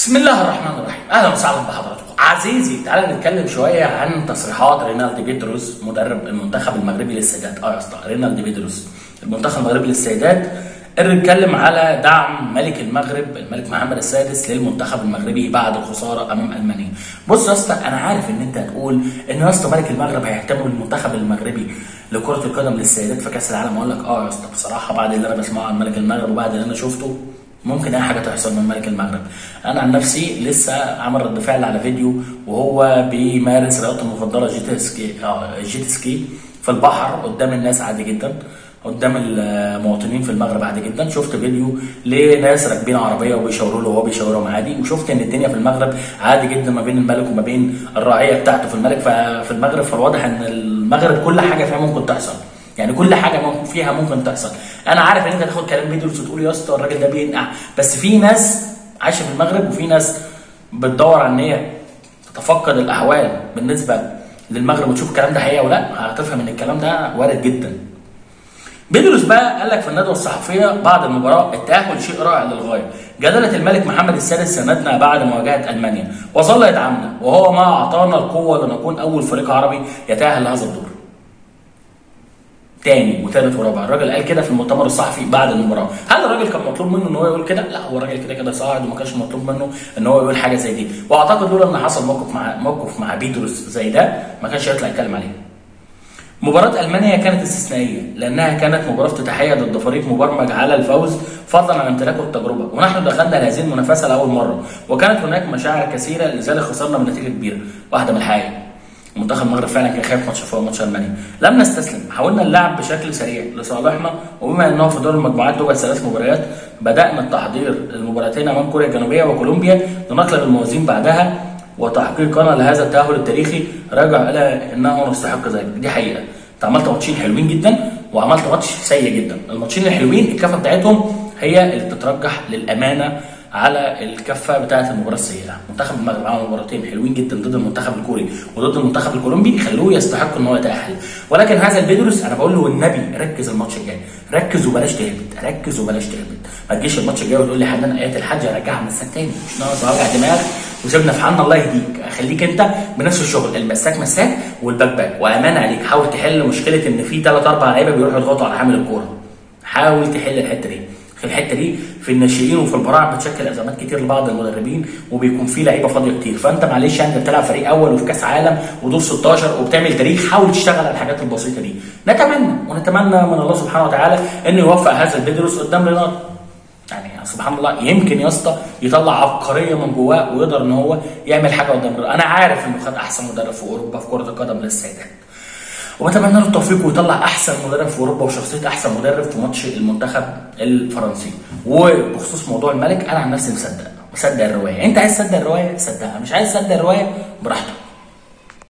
بسم الله الرحمن الرحيم اهلا وسهلا بحضراتكم عزيزي تعالى نتكلم شويه عن تصريحات رينالد بيتروس مدرب المنتخب المغربي للسيدات اه يا اسطى رينالد بيتروس المنتخب المغربي للسيدات اللي اتكلم على دعم ملك المغرب الملك محمد السادس للمنتخب المغربي بعد الخساره امام المانيا بص يا اسطى انا عارف ان انت هتقول ان يا اسطى ملك المغرب هيهتم بالمنتخب المغربي لكره القدم للسيدات في كاس العالم اقول لك اه يا اسطى بصراحه بعد اللي انا بسمعه عن ملك المغرب وبعد اللي انا شفته ممكن اي حاجه تحصل من ملك المغرب انا عن نفسي لسه عمل رد فعل على فيديو وهو بيمارس رياضته المفضله جيت سكي اه جيت سكي في البحر قدام الناس عادي جدا قدام المواطنين في المغرب عادي جدا شفت فيديو لناس راكبين عربيه وبيشاوروا له وهو بيشاورهم عادي وشفت ان الدنيا في المغرب عادي جدا ما بين الملك وما بين الرعيه بتاعته في الملك في المغرب فالواضح ان المغرب كل حاجه فيها ممكن تحصل يعني كل حاجه ممكن فيها ممكن تحصل انا عارف ان انت تاخد كلام بيدرس وتقول يا اسطى الراجل ده بينقع بس في ناس عايشه في المغرب وفي ناس بتدور على ان هي تتفقد الاحوال بالنسبه للمغرب وتشوف الكلام ده حقيقه ولا هتفهم ان الكلام ده وارد جدا بيدرس بقى قال لك في الندوه الصحفيه بعد المباراه التاهل شيء رائع للغايه جلاله الملك محمد السادس سندنا بعد مواجهه المانيا وظل يدعمنا وهو ما اعطانا القوه لنكون اول فريق عربي يتاهل لهذا الدور تاني وثالث ورابع الراجل قال كده في المؤتمر الصحفي بعد المباراه هل الراجل كان مطلوب منه ان هو يقول كده لا هو الراجل كده كده صاعد وما كانش مطلوب منه ان هو يقول حاجه زي دي واعتقد لولا ان حصل موقف مع موقف مع بيتروس زي ده ما كانش هيطلع يتكلم عليه مباراة ألمانيا كانت استثنائية لأنها كانت مباراة افتتاحية ضد فريق مبرمج على الفوز فضلا عن امتلاكه التجربة ونحن دخلنا لهذه المنافسة لأول مرة وكانت هناك مشاعر كثيرة لذلك خسرنا بنتيجة كبيرة واحدة من الحقيقة منتخب المغرب فعلا كان خايف ماتش فوق ماتش المانيا لم نستسلم حاولنا اللعب بشكل سريع لصالحنا وبما انه في دور المجموعات توجد ثلاث مباريات بدانا التحضير المباراتين امام كوريا الجنوبيه وكولومبيا لنقلب الموازين بعدها وتحقيقنا لهذا التاهل التاريخي راجع الى انه نستحق ذلك دي حقيقه انت عملت ماتشين حلوين جدا وعملت ماتش سيء جدا الماتشين الحلوين الكفه بتاعتهم هي اللي بتترجح للامانه على الكفه بتاعه المباراه السيئه منتخب المغرب عمل مباراتين حلوين جدا ضد المنتخب الكوري وضد المنتخب الكولومبي خلوه يستحق ان هو يتاهل ولكن هذا البيدروس انا بقول له والنبي ركز الماتش الجاي ركز وبلاش تهبط ركز وبلاش تهبط ما تجيش الماتش الجاي وتقول لي حنان ايات الحج ارجعها مساك تاني مش ناقص وجع دماغ وسيبنا في حالنا الله يهديك خليك انت بنفس الشغل المساك مساك والباك باك وامان عليك حاول تحل مشكله ان في ثلاث اربع لعيبه بيروحوا يضغطوا على حامل الكوره حاول تحل الحته دي في الحته دي في الناشئين وفي البراعم بتشكل ازمات كتير لبعض المدربين وبيكون في لعيبه فاضيه كتير فانت معلش انت بتلعب فريق اول وفي كاس عالم ودور 16 وبتعمل تاريخ حاول تشتغل على الحاجات البسيطه دي نتمنى ونتمنى من الله سبحانه وتعالى انه يوفق هذا البيدروس قدام رينالدو يعني سبحان الله يمكن يا اسطى يطلع عبقريه من جواه ويقدر ان هو يعمل حاجه قدام رينالدو انا عارف انه خد احسن مدرب في اوروبا في كره القدم للسيدات وبتمنى له التوفيق ويطلع احسن مدرب في اوروبا وشخصيه احسن مدرب في ماتش المنتخب الفرنسي وبخصوص موضوع الملك انا عن نفسي مصدق مصدق الروايه انت عايز تصدق الروايه صدقها مش عايز تصدق الروايه براحتك